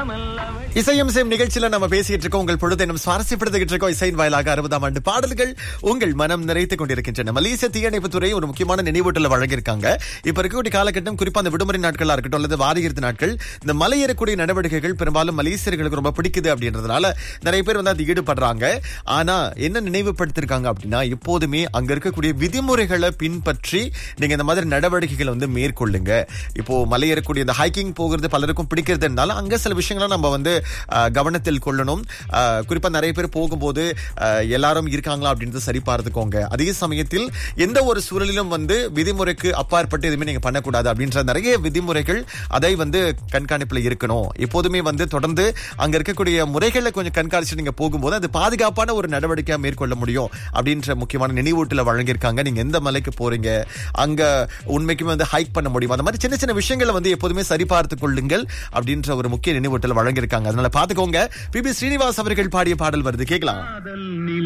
இசையும் சேம் நிகழ்ச்சியில நம்ம பேசிட்டு இருக்கோம் உங்கள் பொழுது நம்ம சுவாரஸ்யப்படுத்திக்கிட்டு இருக்கோம் இசையின் வாயிலாக அறுபதாம் ஆண்டு பாடல்கள் உங்கள் மனம் நிறைத்துக் கொண்டிருக்கின்றன மலேசிய தீயணைப்புத்துறை ஒரு முக்கியமான நினைவூட்டல வழங்கியிருக்காங்க இப்ப இருக்கக்கூடிய காலகட்டம் குறிப்பா அந்த விடுமுறை நாட்களா இருக்கட்டும் அல்லது வார இறுதி நாட்கள் இந்த மலையேறக்கூடிய நடவடிக்கைகள் பெரும்பாலும் மலேசியர்களுக்கு ரொம்ப பிடிக்குது அப்படின்றதுனால நிறைய பேர் வந்து அது ஈடுபடுறாங்க ஆனா என்ன நினைவுபடுத்திருக்காங்க அப்படின்னா எப்போதுமே அங்க இருக்கக்கூடிய விதிமுறைகளை பின்பற்றி நீங்க இந்த மாதிரி நடவடிக்கைகளை வந்து மேற்கொள்ளுங்க இப்போ மலையேறக்கூடிய இந்த ஹைக்கிங் போகிறது பலருக்கும் பிடிக்கிறதுனால அங்க சில விஷயங்களை நம்ம வந்து அஹ், கவனத்தில் கொள்ளணும் அஹ், குறிப்பா நிறைய பேர் போகும்போது அஹ், எல்லாரும் இருக்காங்களா அப்படின்றத சரி பார்த்துக்கோங்க அதே சமயத்தில் எந்த ஒரு சூழலிலும் வந்து விதிமுறைக்கு அப்பாற்பட்டு எதுவுமே நீங்க பண்ணக்கூடாது அப்படின்ற நிறைய விதிமுறைகள் அதை வந்து கண்காணிப்புல இருக்கணும் எப்போதுமே வந்து தொடர்ந்து அங்க இருக்கக்கூடிய முறைகளை கொஞ்சம் கண்காணிச்சு நீங்க போகும்போது அது பாதுகாப்பான ஒரு நடவடிக்கையா மேற்கொள்ள முடியும் அப்படின்ற முக்கியமான நினைவூட்டல வழங்கியிருக்காங்க நீங்க எந்த மலைக்கு போறீங்க அங்க உண்மைக்குமே வந்து ஹைக் பண்ண முடியும் அந்த மாதிரி சின்ன சின்ன விஷயங்களை வந்து எப்போதுமே சரி பார்த்துக் கொள்ளுங்கள் அப்படின்ற ஒரு முக்கிய நினைவூட்டல் வழங்கியிருக்காங்க அதனால பாத்துக்கோங்க பி பி ஸ்ரீனிவாஸ் அவர்கள் பாடிய பாடல் வருது கேட்கலாம் காதல் நில